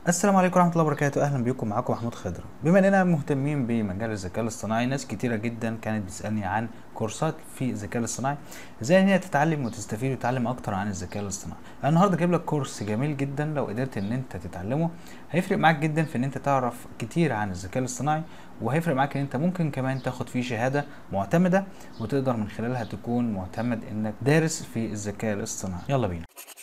السلام عليكم ورحمه الله وبركاته اهلا بيكم معاكم محمود خضر بما اننا مهتمين بمجال الذكاء الاصطناعي ناس كتيره جدا كانت بتسالني عن كورسات في الذكاء الاصطناعي ازاي ان هي تتعلم وتستفيد وتتعلم اكتر عن الذكاء الاصطناعي انا النهارده جايب لك كورس جميل جدا لو قدرت ان انت تتعلمه هيفرق معاك جدا في ان انت تعرف كتير عن الذكاء الاصطناعي وهيفرق معاك ان انت ممكن كمان تاخد فيه شهاده معتمده وتقدر من خلالها تكون معتمد انك دارس في الذكاء الاصطناعي يلا بينا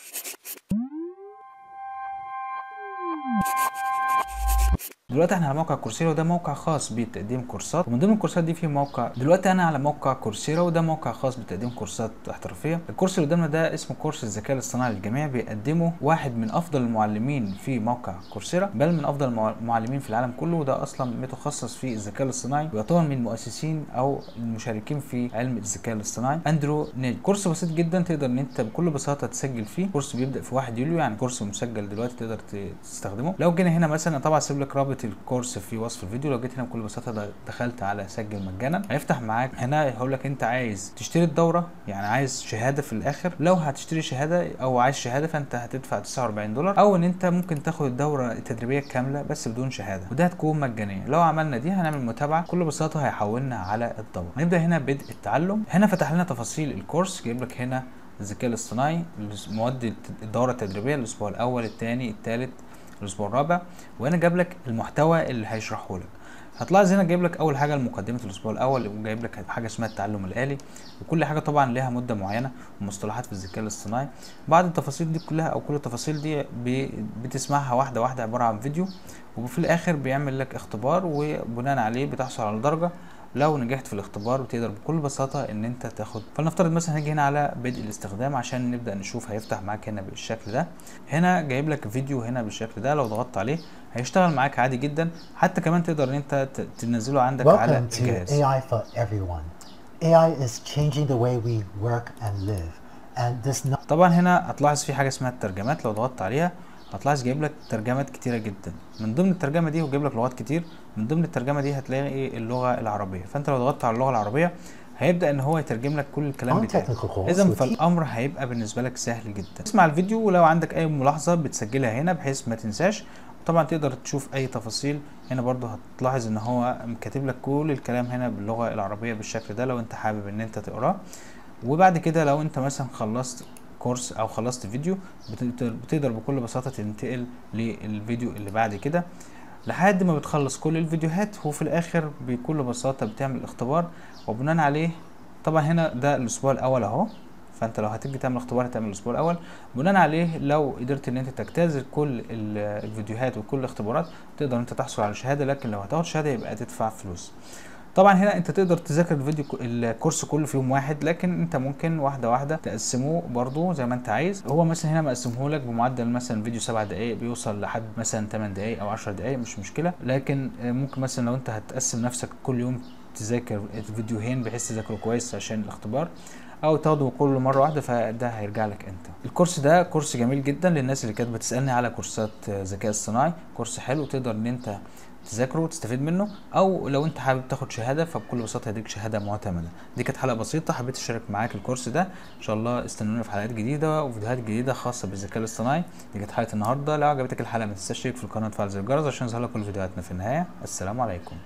دلوقتي احنا على موقع كورسيرا وده موقع خاص بتقديم كورسات ومن ضمن الكورسات دي في موقع دلوقتي انا على موقع كورسيرا وده موقع خاص بتقديم كورسات احترافيه الكورس اللي قدامنا ده اسمه كورس الذكاء الاصطناعي للجميع بيقدمه واحد من افضل المعلمين في موقع كورسيرا بل من افضل المعلمين في العالم كله وده اصلا متخصص في الذكاء الاصطناعي ويعتبر من المؤسسين او المشاركين في علم الذكاء الاصطناعي اندرو نيل كورس بسيط جدا تقدر ان انت بكل بساطه تسجل فيه كورس بيبدا في 1 يوليو يعني كورس مسجل دلوقتي تقدر تستخدمه لو جينا هنا مثلا طبعا سيب لك رابط الكورس في وصف الفيديو لو جيت هنا بكل بساطه دخلت على سجل مجانا هيفتح معاك هنا هيقول لك انت عايز تشتري الدوره يعني عايز شهاده في الاخر لو هتشتري شهاده او عايز شهاده فانت هتدفع 49 دولار او ان انت ممكن تاخد الدوره التدريبيه كامله بس بدون شهاده وده هتكون مجانيه لو عملنا دي هنعمل متابعه بكل بساطه هيحولنا على الدوره نبدا هنا بدء التعلم هنا فتح لنا تفاصيل الكورس جايب لك هنا الذكاء الاصطناعي مواد الدوره التدريبيه الاسبوع الاول الثاني الثالث الاسبوع الرابع وهنا جاب لك المحتوى اللي هيشرحه لك هتلاحظ هنا جايب لك اول حاجه مقدمه الاسبوع الاول وجايب لك حاجه اسمها التعلم الالي وكل حاجه طبعا ليها مده معينه ومصطلحات في الذكاء الاصطناعي بعد التفاصيل دي كلها او كل التفاصيل دي بتسمعها واحده واحده عباره عن فيديو وفي الاخر بيعمل لك اختبار وبناء عليه بتحصل على درجه لو نجحت في الاختبار بتقدر بكل بساطة ان انت تاخد فلنفترض مثلا هنيجي هنا على بدء الاستخدام عشان نبدأ نشوف هيفتح معاك هنا بالشكل ده هنا جايب لك فيديو هنا بالشكل ده لو ضغطت عليه هيشتغل معاك عادي جدا حتى كمان تقدر ان انت تنزله عندك على الجهاز AI for everyone. AI is changing the way we work and live. And this not طبعا هنا هتلاحظ في حاجة اسمها الترجمات لو ضغطت عليها هتلاحظ جايب لك ترجمات كتيرة جدا من ضمن الترجمة دي هو جايب لك لغات كتير من ضمن الترجمة دي هتلاقي اللغة العربية فانت لو ضغطت على اللغة العربية هيبدا ان هو يترجم لك كل الكلام بتاعك اذا فالامر هيبقى بالنسبه لك سهل جدا اسمع الفيديو ولو عندك اي ملاحظه بتسجلها هنا بحيث ما تنساش طبعا تقدر تشوف اي تفاصيل هنا برضو هتلاحظ ان هو كاتب لك كل الكلام هنا باللغه العربيه بالشكل ده لو انت حابب ان انت تقراه وبعد كده لو انت مثلا خلصت كورس او خلصت فيديو بتقدر بكل بساطه تنتقل للفيديو اللي بعد كده لحد ما بتخلص كل الفيديوهات وفي الاخر بكل بساطه بتعمل اختبار وبناء عليه طبعا هنا ده الاسبوع الاول اهو فانت لو هتيجي تعمل اختبار هتعمل الاسبوع الاول بناء عليه لو قدرت ان انت تجتاز كل الفيديوهات وكل الاختبارات تقدر انت تحصل على شهاده لكن لو هتاخد شهاده يبقى تدفع فلوس طبعا هنا انت تقدر تذاكر الفيديو الكورس كله في يوم واحد لكن انت ممكن واحده واحده تقسمه برضو زي ما انت عايز هو مثلا هنا مقسمه لك بمعدل مثلا فيديو 7 دقائق بيوصل لحد مثلا 8 دقائق او 10 دقائق مش مشكله لكن ممكن مثلا لو انت هتقسم نفسك كل يوم تذاكر فيديوهين بحيث تذاكره كويس عشان الاختبار او تاخده كله مره واحده فده هيرجع لك انت الكورس ده كورس جميل جدا للناس اللي كانت بتسالني على كورسات ذكاء اصطناعي كورس حلو تقدر ان انت تذاكره وتستفيد منه او لو انت حابب تاخد شهاده فبكل بساطه هديك شهاده معتمده دي كانت حلقه بسيطه حبيت اشارك معاك الكورس ده ان شاء الله استنونا في حلقات جديده وفيديوهات جديده خاصه بالذكاء الاصطناعي دي كانت حلقه النهارده لو عجبتك الحلقه ما تنساش تشترك في القناه وتفعل زر الجرس عشان يظهر لك كل فيديوهاتنا في النهايه السلام عليكم